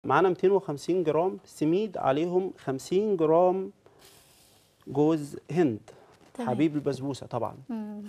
معانا 250 جرام سميد عليهم 50 جرام جوز هند تمام. حبيب البسبوسه طبعا مم.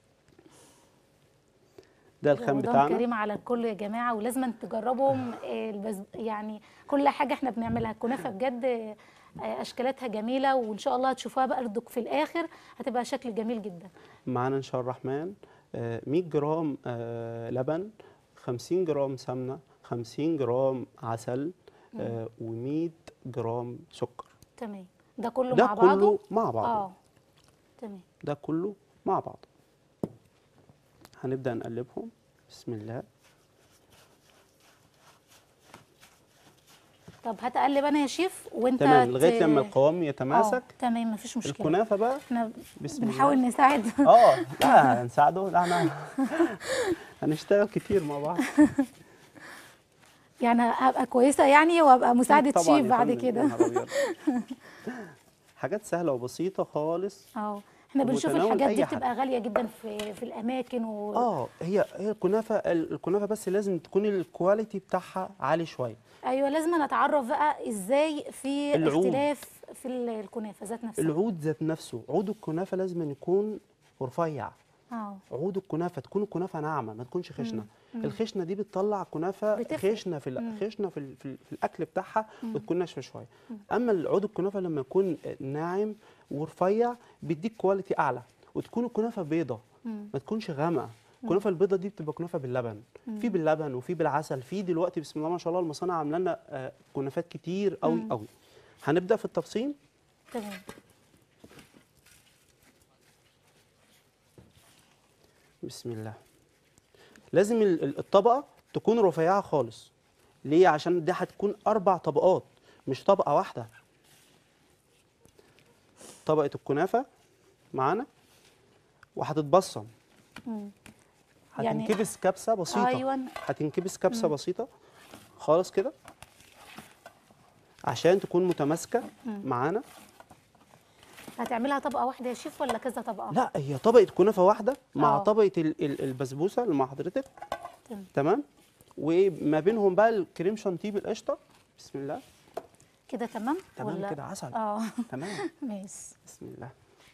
ده الخام رمضان بتاعنا كريم على الكل يا جماعه ولازم تجربهم آه، البز... يعني كل حاجه احنا بنعملها الكنافه بجد آه، اشكالاتها جميله وان شاء الله هتشوفوها برضك في الاخر هتبقى شكل جميل جدا معانا ان شاء الرحمن آه، 100 جرام آه، لبن 50 جرام سمنه 50 جرام عسل و100 جرام سكر تمام ده كله ده مع بعضه كله مع بعضه اه تمام ده كله مع بعض هنبدأ نقلبهم بسم الله طب هتقلب انا يا شيف وانت تمام ت- لغاية لما القوام اه يتماسك تمام مفيش مشكله الكنافة بقى احنا بسم الله. بنحاول نساعد اه لا هنساعده لا احنا هنشتغل كتير مع بعض يعني هبقى كويسه يعني وابقى مساعده طبعاً شيف يا بعد فندم، يا كده نهار أبيض. حاجات سهلة وبسيطة خالص اه احنا بنشوف ومتناول الحاجات دي أي حد. بتبقى غاليه جدا في في الاماكن و... اه هي هي الكنافة الكنافة بس لازم تكون الكواليتي بتاعها عالي شوية ايوه لازم نتعرف بقى ازاي في العود. اختلاف في ال- الكنافه ذات نفسها العود ذات نفسه عود الكنافة لازم يكون رفيع اه عود الكنافه تكون الكنافه ناعمه ما تكونش خشنه الخشنه دي بتطلع كنافه بتفرق. خشنه في ال- خشنه في, ال- في, ال- في الاكل بتاعها وتكون ناشفه شويه اما العود الكنافه لما يكون ناعم ورفيع بيديك كواليتي اعلى وتكون الكنافه بيضه ما تكونش غامقه الكنافه البيضه دي بتبقى كنافه باللبن في باللبن وفي بالعسل في دلوقتي بسم الله ما شاء الله المصانع عامله لنا آه، كنافات كتير قوي قوي هنبدا في التفصيل تمام بسم الله لازم ال- ال- الطبقة تكون رفيعة خالص ليه عشان دي هتكون أربع طبقات مش طبقة واحدة طبقة الكنافة معانا وهتتبصم مم. يعني- هتنكبس كبسة بسيطة ايوه هتنكبس كبسة بسيطة خالص كده عشان تكون متماسكة معانا هتعملها طبقه واحده يا شيف ولا كذا طبقه لا هي طبقة كنافة واحدة مع آه. طبقة ال- ال- البسبوسة اللي مع حضرتك تمام. تمام وما بينهم بقى الكريم شانتيه بالقشطة بسم الله كده تمام تمام ولا كده عسل اه تمام ماشي بسم الله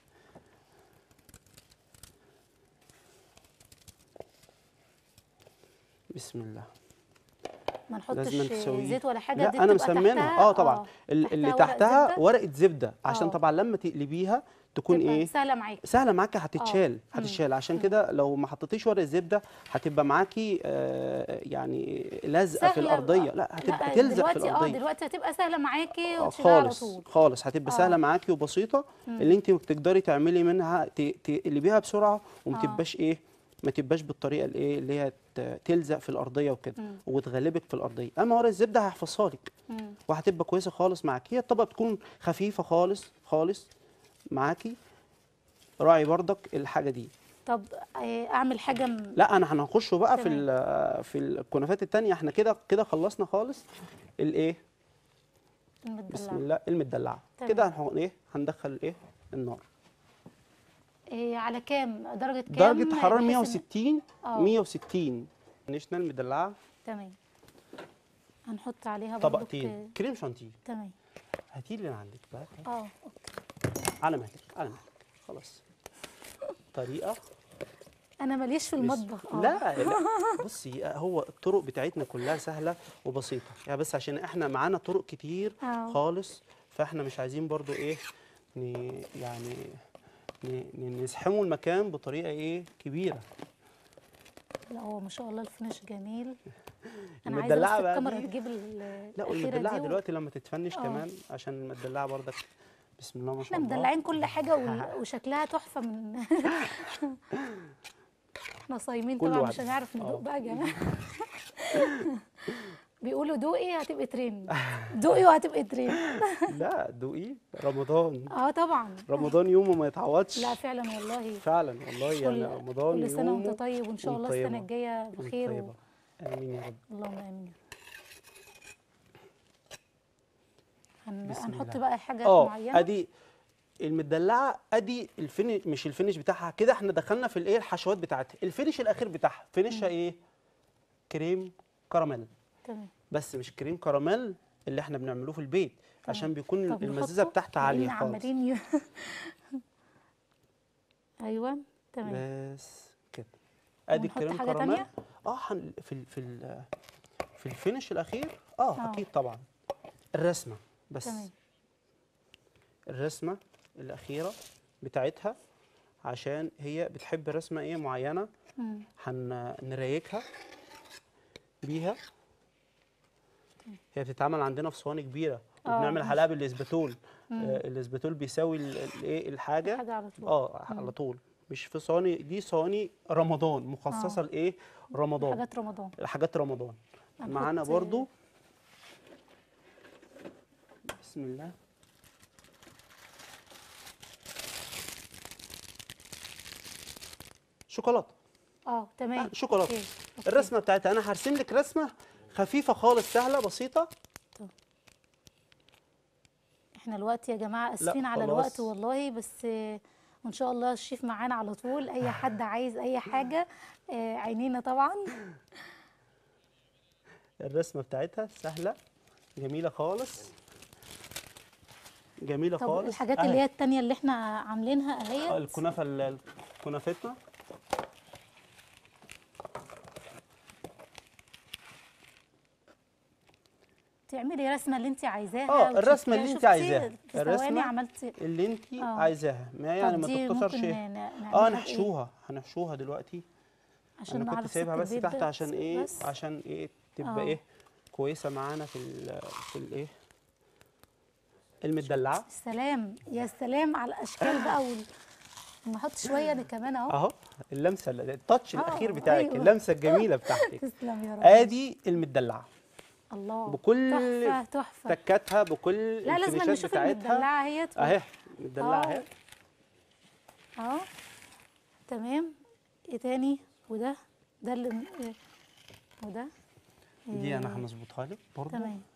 بسم الله ما نحطش لازم تسويه زيت ولا حاجه لا دي انا بتبقى مسمنها تحتها- اه طبعا ال- اللي ورق تحتها زبدة. ورقه زبده عشان آه. طبعا لما تقلبيها تكون تبقى ايه سهله معاكي سهله معاكي هتتشال مم. هتتشال عشان كده لو ما حطيتيش ورق الزبده هتبقى معاكي آه يعني لازقه في سهلة الارضيه بقى. لا هتبقى لا، تلزق في دلوقتي اه الارضيه دلوقتي هتبقى سهله معاكي آه، وتشيلها على خالص طول خالص هتبقى آه. سهله معاكي وبسيطه اللي انت تقدري تعملي منها ت- تقلبيها بسرعه وما آه. تبقاش ايه ما تبقاش بالطريقه الايه اللي هي ت- تلزق في الارضيه وكده مم. وتغلبك في الارضيه اما ورق الزبده هيحفظها لك مم. وهتبقى كويسه خالص معاكي هي الطبقه بتكون خفيفه خالص خالص معاكي راعي برضك الحاجه دي طب آه، اعمل حاجه م... لا انا هنخش بقى في تمام. ال- في الكنافات التانية احنا كده كده خلصنا خالص الايه بسم المدلعه الله المدلعه تمام. كده هنح- ايه هندخل الايه النار إيه على كام درجه كام درجه حراره بحيث إن- 160 آه. 160 نشنا المدلعه تمام هنحط عليها برضو طبقتين ك- كريم شانتيه تمام هاتي لي عندك بقى اه اوكي على مهلك على مهلك خلاص طريقه انا ماليش في بس- المطبخ اه لا لا بصي هو الطرق بتاعتنا كلها سهله وبسيطه يعني بس عشان احنا معانا طرق كتير آه. خالص فاحنا مش عايزين برضو ايه ن- يعني ن- ن- نزحموا المكان بطريقه ايه كبيره لا هو ما شاء الله الفينش جميل انا عايزه بس المدلعة بقى الكاميرا دي- تجيب ال- لا الأخيرة والمدلعه دي و- دلوقتي لما تتفنش آه. كمان عشان المدلعه برضك بسم الله ما شاء احنا الله مدلعين كل حاجه و- وشكلها تحفه من احنا صايمين كل طبعا واحد. مش هنعرف ندوق آه. بقى يا جماعه بيقولوا دوقي هتبقي ترند دوقي وهتبقي ترند لا دوقي رمضان اه طبعا رمضان يومه ما يتعوضش لا فعلا والله فعلا والله يعني كل, رمضان كل سنه وانت يومه طيب وان شاء وانت الله السنه طيبة. الجايه بخير و... طيبة امين يا رب اللهم امين هن... بسم هنحط الله. بقى حاجه اه معينه ادي المدلعه ادي الفينش مش الفينش بتاعها كده احنا دخلنا في الايه الحشوات بتاعتها الفينش الاخير بتاعها فينشها ايه كريم كراميل تمام بس مش كريم كراميل اللي احنا بنعمله في البيت عشان بيكون طب المزازه نحطه؟ بتاعتها عاليه لأن خالص عمالين ي... ايوه تمام بس كده ادي ونحط الكريم حاجة كراميل تانية؟ اه حن... في ال... في ال... في الفينش الاخير اه, آه. اكيد طبعا الرسمه بس تمام الرسمه الاخيره بتاعتها عشان هي بتحب رسمه ايه معينه مم. هنريكها بيها هي بتتعمل عندنا في صواني كبيره آه، وبنعمل ماشي. حلاقه بالاسباتول آه الاسباتول بيساوي ال- ال- ايه الحاجه حاجه على طول اه على طول مش في صواني دي صواني رمضان مخصصه آه. لايه رمضان حاجات رمضان حاجات رمضان هنحط- معانا برضو بسم الله شوكولاته اه تمام شوكولاته أوكي. أوكي. الرسمه بتاعتها انا هرسم لك رسمه خفيفه خالص سهله بسيطه احنا الوقت يا جماعه اسفين على خلاص. الوقت والله بس آه، وان شاء الله الشيف معانا على طول اي حد عايز اي حاجه آه، عينينا طبعا الرسمه بتاعتها سهله جميله خالص جميله طب خالص الحاجات أهي. اللي هي التانية اللي احنا عاملينها آه، اهي الكنافه ال- كنافتنا تعملي رسمه اللي انت عايزاها اه وتشوفيها. الرسمه اللي انت شفتي عايزاها في ثواني الرسمه عملتي اللي انت آه. عايزاها ما يعني طب ما دي تختصرش ممكن ايه ن- اه نعملها بإيه؟ نحشوها هنحشوها دلوقتي عشان انا كنت نعرف سايبها ست بس البيت تحت بس- عشان ايه بس. عشان ايه تبقى آه. ايه كويسه معانا في ال في الايه المدلعه سلام يا سلام على الاشكال بقى وال... ما احط شويه انا كمان اهو اهو اللمسه ال- التاتش آه، الاخير بتاعك أيوة. اللمسه الجميله بتاعتك تسلم يا رب ادي المدلعه الله بكل تحفه تحفه تكاتها بكل لا لازم الفينيشات نشوف بتاعتها المدلعه اهي اهي مدلعه آه. اهي اه تمام ايه تاني وده ده اللي إيه؟ وده دي انا هنظبطها لك برضه تمام